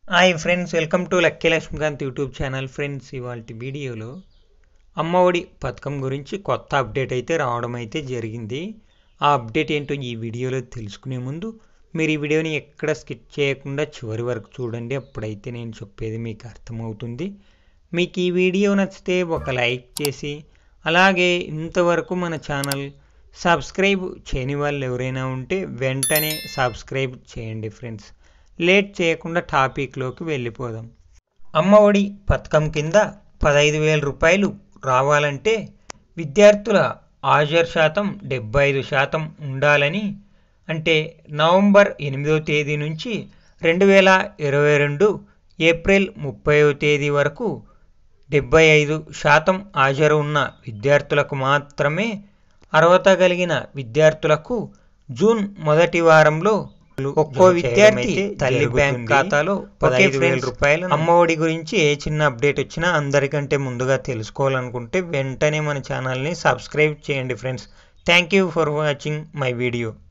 hi friends welcome to Lucky Lakshmikant YouTube channel friends ఇవాళ వీడియోలో అమ్మఒడి పథకం గురించి కొత్త అప్డేట్ అయితే రావడం అయితే జరిగింది ఆ అప్డేట్ ఏంటో ఈ వీడియోలో తెలుసుకునే ముందు మీరు ఈ వీడియోని ఎక్కడ స్కిప్ చేయకుండా చివరి వరకు చూడండి అప్పుడైతే నేను చెప్పేది మీకు అర్థమవుతుంది మీకు ఈ వీడియో నచ్చితే ఒక లైక్ చేసి అలాగే ఇంతవరకు మన ఛానల్ సబ్స్క్రైబ్ చేయని వాళ్ళు ఎవరైనా ఉంటే వెంటనే సబ్స్క్రైబ్ చేయండి ఫ్రెండ్స్ లేట్ చేయకుండా టాపిక్లోకి వెళ్ళిపోదాం అమ్మఒడి పథకం కింద పదహైదు వేల రూపాయలు రావాలంటే విద్యార్థుల హాజరు శాతం డెబ్బై ఐదు శాతం ఉండాలని అంటే నవంబర్ ఎనిమిదో తేదీ నుంచి రెండు వేల ఇరవై రెండు ఏప్రిల్ ముప్పైవ తేదీ వరకు డెబ్బై ఐదు శాతం హాజరు ఉన్న విద్యార్థులకు మాత్రమే అర్హత కలిగిన విద్యార్థులకు జూన్ మొదటి వారంలో ఒక్కో విద్యార్థి తల్లి బ్యాంక్ ఖాతాలో పదహైదు వేల రూపాయలు అమ్మఒడి గురించి ఏ చిన్న అప్డేట్ వచ్చినా అందరికంటే ముందుగా తెలుసుకోవాలనుకుంటే వెంటనే మన ఛానల్ని సబ్స్క్రైబ్ చేయండి friends thank you for watching my video